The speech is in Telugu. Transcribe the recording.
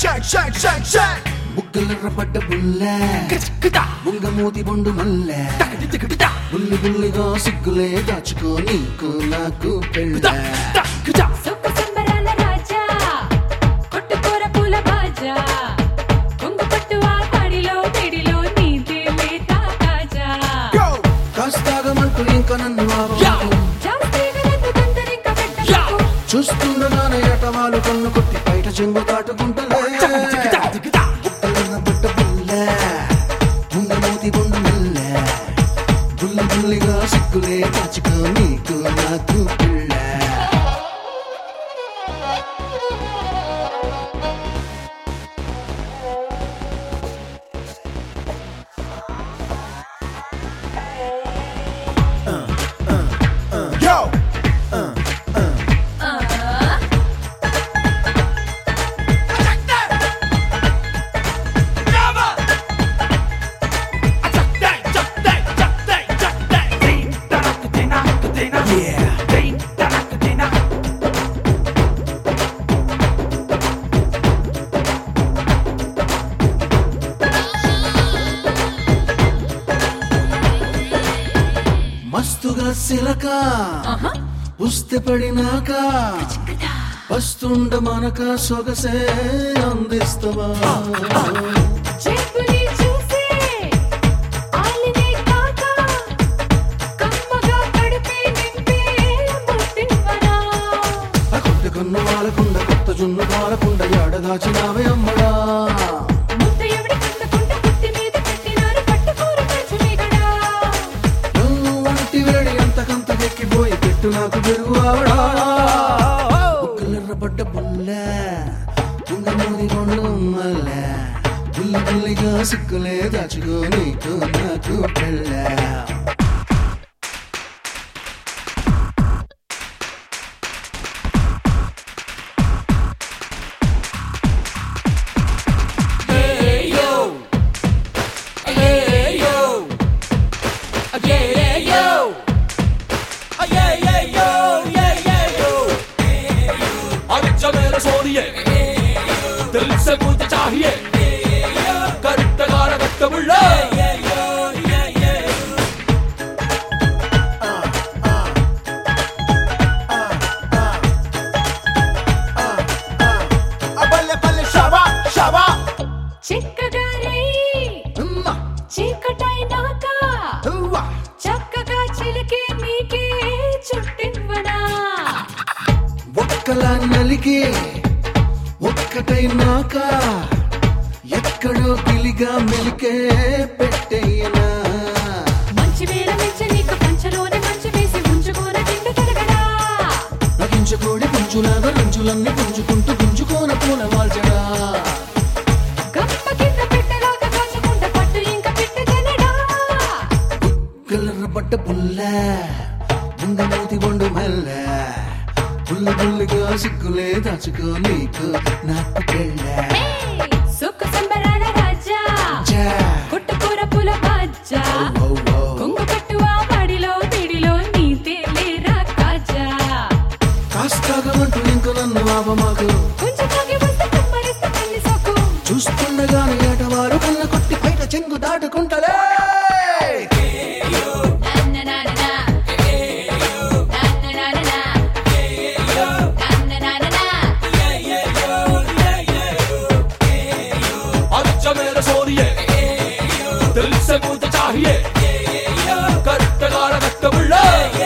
షేక్ షేక్ షేక్ షేక్ బుగ్గలర్ర పడ్డ బుల్ల బుంగ మూతి బొండు మల్ల బుల్లి బుల్లిగా సిగ్గులే దాచుకో నీకు నాకు పెళ్ళ సొక్క సంబరాల రాజా కొట్టుకోర పూల బాజా కొంగు పట్టు ఆ తాడిలో తెడిలో నీదే లేత తాజా Go! కాస్తాగమంటూ ఇంకా నన్ను ఆపమాకు. జాస్తిగా నన్ను తొందరింక పెట్టకు చూస్తుండగానే ఎటవాలు కన్ను కొట్టి బయట చెంగు దాటుకుంటలే బుగ్గలర్ర పడ్డ బుల్ల బుంగ మూతి బొండు మల్ల బుల్లి బుల్లిగా సిగ్గులే దాచుకో నీకు నాకు పెళ్ళ Yo! మస్తుగా సిలక పుస్తె పడినాక వస్తుండ మనక సొగసే అందిస్తవా చెప్పుని చూసే ఆలినే కాక కమ్మగా కడిపే నింపే ముట్టివరా ఆ కొట్టుకున్న వాళ్ళకుండ కొత్త జున్ను కాలకుండ ఏడదాచినావే అమ్మడా ముద్ద ఎవడి కందకుంట పుట్టి మీద పెట్టినారు పట్టుకోర పెంచునిగడా నువ్వు వంటి వేడి అంతకంత ఎక్కిపోయి పెట్టు నాకు పెరుగు ఆవడా బుక్కలెర్ర పడ్డ బుల్ల కుంగ మూది కొండు మల్ల బుల్లి బుల్లిగా సిక్కులే దాచుకో నీకు నాకు పెళ్ళ दिल से मुझे चाहिए करटगार कट्टमुल्ला అబల్లె పల్లె షాబా షాబా చిక్కగా రై అమ్మా చీకటైనాక హువ్వా చక్కగా చిలికే నీకే చుట్టివ్వనా ఒక్కలా నలిగి ఒక్కటైనాక ఎక్కడో గిలిగా మెలికే పెట్టేయనా మంచి వేళ మెచ్చ నీకు పంచలోనే మంచి వేసి ఉంచుకోన తిండి తరగడా నగించకోడి పుంజులాగా రంజులన్నీ పుంజుకుంటూ గుంజుకోన పూల వాల్చడా గంప కింద పెట్టలాగా కాచకుండా పట్టు ఇంకా పెట్టు జనడా కలర్ర పట్ట పుల్ల బుంగ మూతి బొండు మెల్ల పుల్ల పుల్లిగా సిగ్గులే దాచుకో నీకు నాకు పెళ్ళ ఏయ్, సుక్క సంబరాల రాజా జా. పుట్టుకూర పూల బాజా ఓ, ఓ. కొంగు పట్టు ఆ పడిలో తిడిలో నీ తేలేరా కాజా కాస్తాగమంటూ ఇంక నన్ను ఆపమాకు కొంచెం తాగి వస్తే కుమ్మరిస్తే కన్ని సోకు చూస్తుండగానే ఏటవారు కళ్ళ కొట్టి బయట చెంగు దాటుకుంటలే अच्छा मेरा सोनिए दिल से मुझे चाहिए करटगार कट्टमुल्ला